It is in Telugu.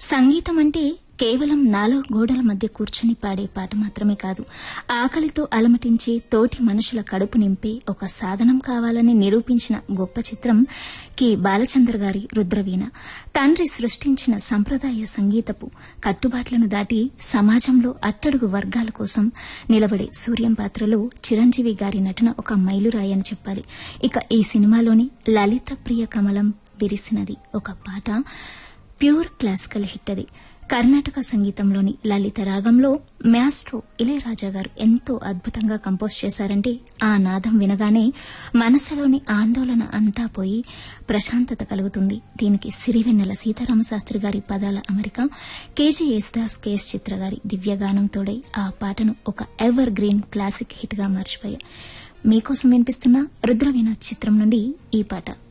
సంగీతం అంటే కేవలం నాలుగు గోడల మధ్య కూర్చుని పాడే పాట మాత్రమే కాదు ఆకలితో అలమటించే తోటి మనుషుల కడుపు నింపే ఒక సాధనం కావాలని నిరూపించిన గొప్ప చిత్రం కె బాలచంద్ర గారి రుద్రవీణ తండ్రి సృష్టించిన సంప్రదాయ సంగీతపు కట్టుబాట్లను దాటి సమాజంలో అట్టడుగు వర్గాల కోసం నిలబడే సూర్యం పాత్రలో చిరంజీవి గారి నటన ఒక మైలురాయి అని చెప్పాలి ఇక ఈ సినిమాలోని లలిత ప్రియ కమలం విరిసినది ఒక పాట ప్యూర్ క్లాసికల్ హిట్ అది కర్ణాటక సంగీతంలోని లలిత రాగంలో మ్యాస్ట్రో ఇళయరాజా గారు ఎంతో అద్భుతంగా కంపోజ్ చేశారంటే ఆ నాదం వినగానే మనసులోని ఆందోళన అంతా పోయి ప్రశాంతత కలుగుతుంది దీనికి సిరివెన్నెల సీతారామశాస్త్రి గారి పదాల అమెరిక కేజీ యేసుదాస్ కేఎస్ చిత్ర గారి దివ్యగానం తోడై ఆ పాటను ఒక ఎవర్ గ్రీన్ క్లాసిక్ హిట్ గా మర్చిపోయాయి మీకోసం వినిపిస్తున్న రుద్రవీణ చిత్రం నుండి ఈ పాట